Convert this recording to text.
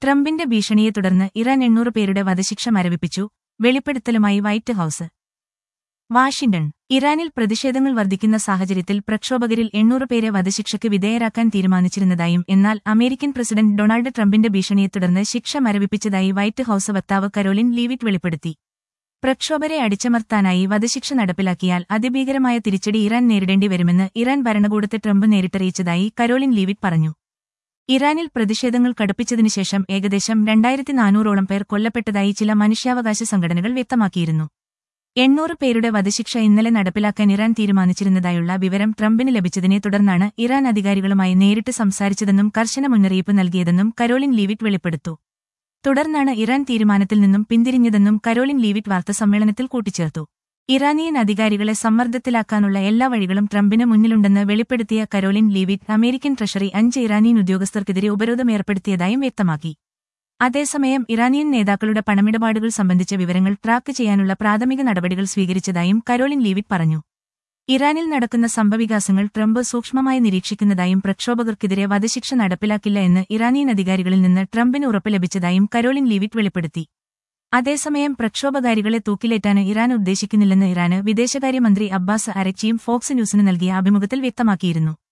ട്രംപിന്റെ ഭീഷണിയെ തുടർന്ന് ഇറാൻ എണ്ണൂറ് പേരുടെ വധശിക്ഷ മരവിപ്പിച്ചു വെളിപ്പെടുത്തലുമായി വൈറ്റ് ഹൌസ് വാഷിംഗ്ടൺ ഇറാനിൽ പ്രതിഷേധങ്ങൾ വർദ്ധിക്കുന്ന സാഹചര്യത്തിൽ പ്രക്ഷോഭകരിൽ എണ്ണൂറ് പേരെ വധശിക്ഷയ്ക്ക് വിധേയരാക്കാൻ തീരുമാനിച്ചിരുന്നതായും എന്നാൽ അമേരിക്കൻ പ്രസിഡന്റ് ഡൊണാൾഡ് ട്രംപിന്റെ ഭീഷണിയെ തുടർന്ന് ശിക്ഷ മരവിപ്പിച്ചതായി വൈറ്റ് ഹൌസ് വക്താവ് കരോലിൻ ലീവിറ്റ് വെളിപ്പെടുത്തി പ്രക്ഷോഭരെ അടിച്ചമർത്താനായി വധശിക്ഷ നടപ്പിലാക്കിയാൽ അതിഭീകരമായ തിരിച്ചടി ഇറാൻ നേരിടേണ്ടി വരുമെന്ന് ഇറാൻ ഭരണകൂടത്തെ ട്രംപ് നേരിട്ടറിയിച്ചതായി കരോലിൻ ലീവിറ്റ് പറഞ്ഞു ഇറാനിൽ പ്രതിഷേധങ്ങൾ കടുപ്പിച്ചതിനുശേഷം ഏകദേശം രണ്ടായിരത്തി നാനൂറോളം പേർ കൊല്ലപ്പെട്ടതായി ചില മനുഷ്യാവകാശ സംഘടനകൾ വ്യക്തമാക്കിയിരുന്നു എണ്ണൂറ് പേരുടെ വധശിക്ഷ ഇന്നലെ നടപ്പിലാക്കാൻ ഇറാൻ തീരുമാനിച്ചിരുന്നതായുള്ള വിവരം ട്രംപിന് ലഭിച്ചതിനെ തുടർന്നാണ് ഇറാൻ അധികാരികളുമായി നേരിട്ട് സംസാരിച്ചതെന്നും കർശന മുന്നറിയിപ്പ് നൽകിയതെന്നും കരോലിൻ ലീവിറ്റ് വെളിപ്പെടുത്തു തുടർന്നാണ് ഇറാൻ തീരുമാനത്തിൽ നിന്നും പിന്തിരിഞ്ഞതെന്നും കരോലിൻ ലീവിറ്റ് വാർത്താസമ്മേളനത്തിൽ കൂട്ടിച്ചേർത്തു ഇറാനിയൻ അധികാരികളെ സമ്മർദ്ദത്തിലാക്കാനുള്ള എല്ലാ വഴികളും ട്രംപിന് മുന്നിലുണ്ടെന്ന് വെളിപ്പെടുത്തിയ കരോലിൻ ലീവിറ്റ് അമേരിക്കൻ ട്രഷറി അഞ്ച് ഇറാനിയൻ ഉദ്യോഗസ്ഥർക്കെതിരെ ഉപരോധം ഏർപ്പെടുത്തിയതായും വ്യക്തമാക്കി അതേസമയം ഇറാനിയൻ നേതാക്കളുടെ പണമിടപാടുകൾ സംബന്ധിച്ച വിവരങ്ങൾ ട്രാക്ക് ചെയ്യാനുള്ള പ്രാഥമിക നടപടികൾ സ്വീകരിച്ചതായും കരോലിൻ ലീവിറ്റ് പറഞ്ഞു ഇറാനിൽ നടക്കുന്ന സംഭവികാസങ്ങൾ ട്രംപ് സൂക്ഷ്മമായി നിരീക്ഷിക്കുന്നതായും പ്രക്ഷോഭകർക്കെതിരെ വധശിക്ഷ നടപ്പിലാക്കില്ല എന്ന് ഇറാനിയൻ അധികാരികളിൽ നിന്ന് ട്രംപിന് ഉറപ്പ് ലഭിച്ചതായും കരോലിൻ ലീവിറ്റ് വെളിപ്പെടുത്തി അതേസമയം പ്രക്ഷോഭകാരികളെ തൂക്കിലേറ്റാൻ ഇറാൻ ഉദ്ദേശിക്കുന്നില്ലെന്ന് ഇറാന് വിദേശകാര്യമന്ത്രി അബ്ബാസ് അരക്ചിയും ഫോക്സ് ന്യൂസിന് നൽകിയ അഭിമുഖത്തിൽ വ്യക്തമാക്കിയിരുന്നു